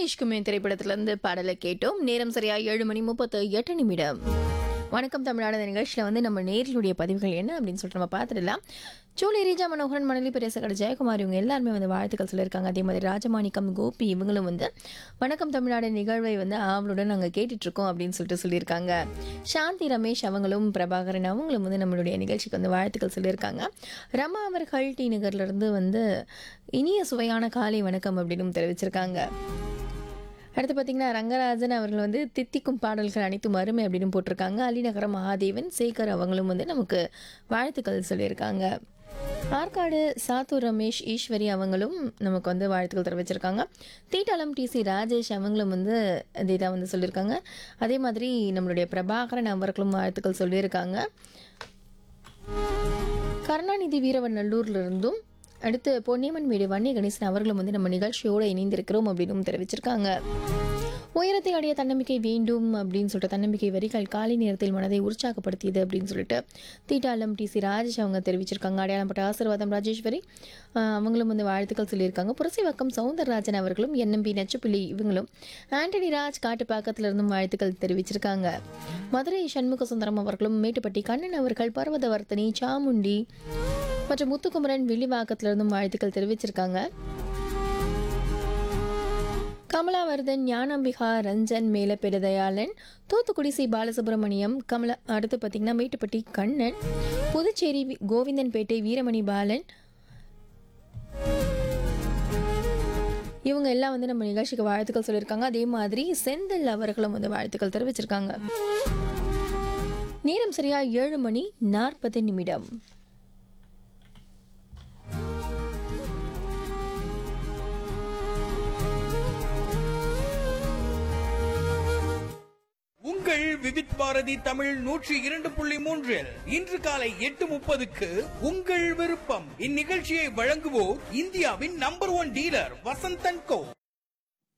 இஷ்குமே திரைப்படத்திலிருந்து பாடலை கேட்டோம் நேரம் சரியா ஏழு மணி முப்பத்து எட்டு நிமிடம் வணக்கம் தமிழ்நாடு இந்த நிகழ்ச்சியில் வந்து நம்ம நேர்களுடைய பதிவுகள் என்ன அப்படின்னு சொல்லிட்டு நம்ம பார்த்துடலாம் சூளை ரீஜா மனோகரன் மணலி பெரியசகட ஜெயக்குமார் இவங்க எல்லாருமே வந்து வாழ்த்துக்கள் சொல்லியிருக்காங்க அதே மாதிரி ராஜமாணிக்கம் கோபி இவங்களும் வந்து வணக்கம் தமிழ்நாடு நிகழ்வை வந்து ஆவலுடன் நாங்கள் கேட்டுட்டு இருக்கோம் அப்படின்னு சொல்லிட்டு சொல்லியிருக்காங்க சாந்தி ரமேஷ் அவங்களும் பிரபாகரன் அவங்களும் வந்து நம்மளுடைய நிகழ்ச்சிக்கு வந்து வாழ்த்துக்கள் சொல்லியிருக்காங்க ரமா அவர்கள் டி நகர்லேருந்து வந்து இனிய சுவையான காலை வணக்கம் அப்படின்னு தெரிவிச்சிருக்காங்க அடுத்து பார்த்தீங்கன்னா ரங்கராஜன் அவர்கள் வந்து தித்திக்கும் பாடல்கள் அனைத்தும் அருமை அப்படின்னு போட்டிருக்காங்க அலிநகரம் மகாதேவன் சேகர் அவங்களும் வந்து நமக்கு வாழ்த்துக்கள் சொல்லியிருக்காங்க ஆற்காடு சாத்தூர் ரமேஷ் ஈஸ்வரி அவங்களும் நமக்கு வந்து வாழ்த்துக்கள் தெரிவிச்சிருக்காங்க தீட்டாளம் டிசி ராஜேஷ் அவங்களும் வந்து இதே தான் வந்து சொல்லியிருக்காங்க அதே மாதிரி நம்மளுடைய பிரபாகரன் அவர்களும் வாழ்த்துக்கள் சொல்லியிருக்காங்க கருணாநிதி வீரவநல்லூர்ல இருந்தும் அடுத்து பொன்னியம்மன் வீடு வன்னி கணேசன் அவர்களும் வந்து நம்ம நிகழ்ச்சியோடு இணைந்திருக்கிறோம் அப்படின்னு தெரிவிச்சிருக்காங்க உயரத்தை அடைய தன்னம்பிக்கை வேண்டும் அப்படின்னு சொல்லிட்டு தன்னம்பிக்கை வரிகள் காலை நேரத்தில் மனதை உற்சாகப்படுத்தியது அப்படின்னு சொல்லிட்டு தீட்டாலம் டி சி ராஜேஷ் அவங்க தெரிவிச்சிருக்காங்க அடையாளப்பட்ட ஆசீர்வாதம் ராஜேஸ்வரி ஆஹ் அவங்களும் வந்து வாழ்த்துக்கள் சொல்லியிருக்காங்க புரசிவக்கம் சவுந்தரராஜன் அவர்களும் என்எம்பி நச்சுப்பிள்ளி இவங்களும் ஆண்டனி ராஜ் காட்டுப்பாக்கத்துல இருந்தும் வாழ்த்துக்கள் தெரிவிச்சிருக்காங்க மதுரை சண்முக சுந்தரம் அவர்களும் மேட்டுப்பட்டி கண்ணன் அவர்கள் பர்வதவர்த்தனி சாமுண்டி மற்றும் முத்துக்குமரன் வில்லிவாக்கத்துல இருந்தும் வாழ்த்துக்கள் தெரிவிச்சிருக்காங்க கமலாவர்தன் ஞானம்பிகா ரஞ்சன் மேலப்பெருதயாளன் தூத்துக்குடி சி பாலசுப்ரமணியம் கமலா அடுத்து பார்த்தீங்கன்னா மேட்டுப்பட்டி கண்ணன் புதுச்சேரி வி- கோவிந்தன்பேட்டை வீரமணி பாலன் இவங்க எல்லாம் வந்து நம்ம நிகழ்ச்சிக்கு வாழ்த்துக்கள் சொல்லியிருக்காங்க அதே மாதிரி செந்தில் அவர்களும் வந்து வாழ்த்துக்கள் தெரிவிச்சிருக்காங்க நேரம் சரியா ஏழு மணி நாற்பது நிமிடம் உங்கள் விவித் பாரதி தமிழ் நூற்றி இரண்டு புள்ளி மூன்றில் இன்று காலை எட்டு முப்பதுக்கு உங்கள் விருப்பம் இந்நிகழ்ச்சியை வழங்குவோர் இந்தியாவின் நம்பர் ஒன் டீலர் வசந்தன் கோ